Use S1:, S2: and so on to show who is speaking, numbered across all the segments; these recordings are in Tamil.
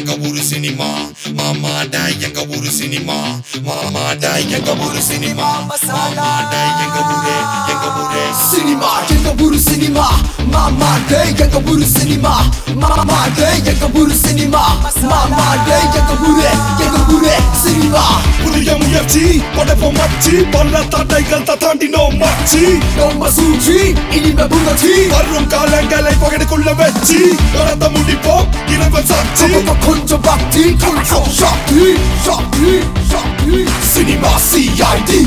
S1: எங்க ஊரு சினிமா மாமாடா எங்க ஊரு சினிமா மாமாடா எங்க ஊரு சினிமா மாமாடா எங்க ஊரே எங்க ஊரே
S2: சினிமா எங்க ஊரு சினிமா மாமா டே எங்க ஊரு சினிமா மாமா டே எங்க ஊரு சினிமா மாமா டே எங்க ஊரு எங்க ஊரு சினிமா
S3: புதிய முயற்சி படைப்போம் மச்சி பல தடைகள் தாண்டினோம் மச்சி
S2: ரொம்ப சூழ்ச்சி இனிமே புங்கச்சி
S3: வரும் காலங்களை பகடுக்குள்ள வச்சு நடத்த முடிப்போம் இறைவன் சாட்சி
S2: அப்பப்ப கொஞ்சம் பக்தி கொஞ்சம் சக்தி சக்தி சக்தி சினிமா சிஐடி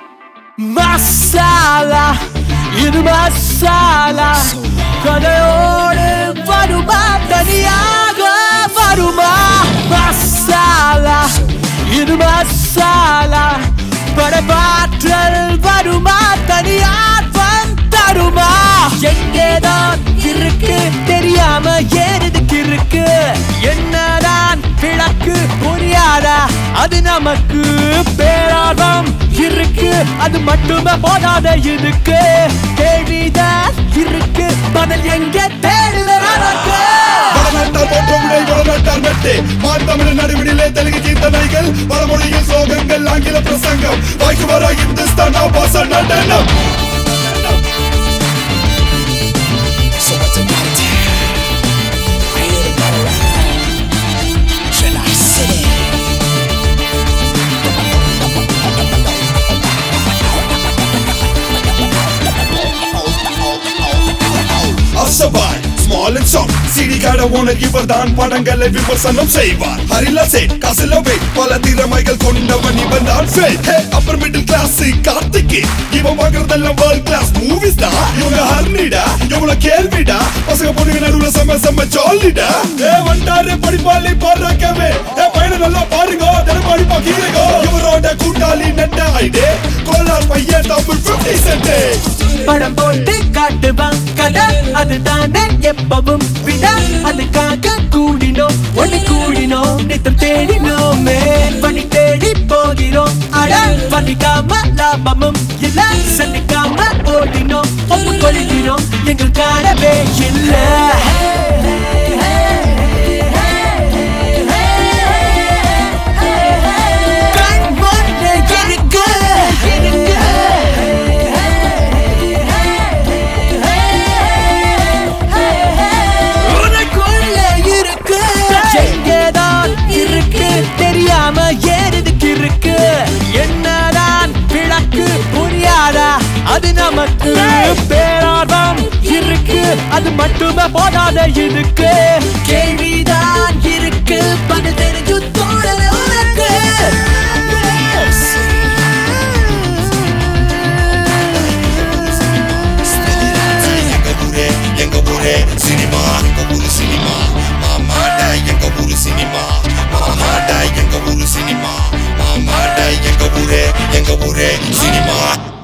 S4: மசாலா இது மசாலா கதையோடு வருமா தனியாக வருமா மசாலா இது மசாலா படபாற்றல் வருமா தனியார் தருமா எங்கேதான் இருக்கு தெரியாம ஏறதுக்கு இருக்கு என்னதான் விளக்கு புரியாதா அது நமக்கு பேராதம் இருக்கு அது மட்டுமே போதாத இதுக்கு கேள்விதான் இருக்கு பதில் எங்க தேடுதற்கு
S3: வடநாட்டார் போன்ற உடை வடநாட்டார் மெட்டு மாத்தமிழ் நடுவிடிலே தெலுங்கு கீர்த்தனைகள் வடமொழியில் சோகங்கள் ஆங்கில பிரசங்கம் வாய்க்கு வர இந்துஸ்தான் ஆபாச நடனம்
S5: So what's about it? I hear the battle rhyme. July City.
S3: அசபாய் ஸ்மால் அண்ட் சாங் சிடி காட ஓனர் இவர் தான் படங்களை விமர்சனம் செய்வார் ஹரிலா சேட் காசில வெயிட் பல திறமைகள் கொண்டவன் இவன் தான் fat upper middle class Karthik இவன் வாங்குறதெல்லாம் வேர்ல்ட் கிளாஸ் மூவிஸ் தான் இவங்க ஹர்னிடா இவங்கள கேள்விடா பசங்க பொண்ணுங்க நடுவுல செம்ம செம்ம ஜாலிடா ஏ வண்டாரு படிப்பாளி பாடுறாக்கவே ஏ பையனை நல்லா பாருங்க தினமும் அடிப்பா கீழேகோ இவரோட கூட்டாளி நட்ட ஐடே கோலார் பையன் தமிழ் பிப்டி சென்டே
S4: படம் போட்டு காட்டுவான் கதை அதுதானே எப்பவும் விட அதுக்காக கூடினோம் ஒண்ணு கூடினோம் நித்தம் தேடினோமே வழி தேடி போகிறோம் அட வலிக்காம லாபமும் இல்ல சலிக்காம ஓடினோம் ஒப்பு கொள்கிறோம் எங்கள் காணவே இல்லை கண் முன்னே இருக்கு இருக்கு உனக்குள்ள இருக்கு எங்கேதான் இருக்கு தெரியாம ஏறதுக்கு இருக்கு என்னதான் விளக்கு புரியாதா அது நமக்கு பேரார்வம் இருக்கு அது மட்டுமே போதாத இதுக்கு கேள்விதான் இருக்கு பதில் தெரிஞ்சு தோழல உனக்கு
S1: எங்க ஊரே எங்க ஊரே சினிமா எங்க ஊரு சினிமா மாமாடா எங்க ஊரு சினிமா மாமாடா எங்க ஊரு சினிமா மாமாடா எங்க ஊரே எங்க ஊரே சினிமா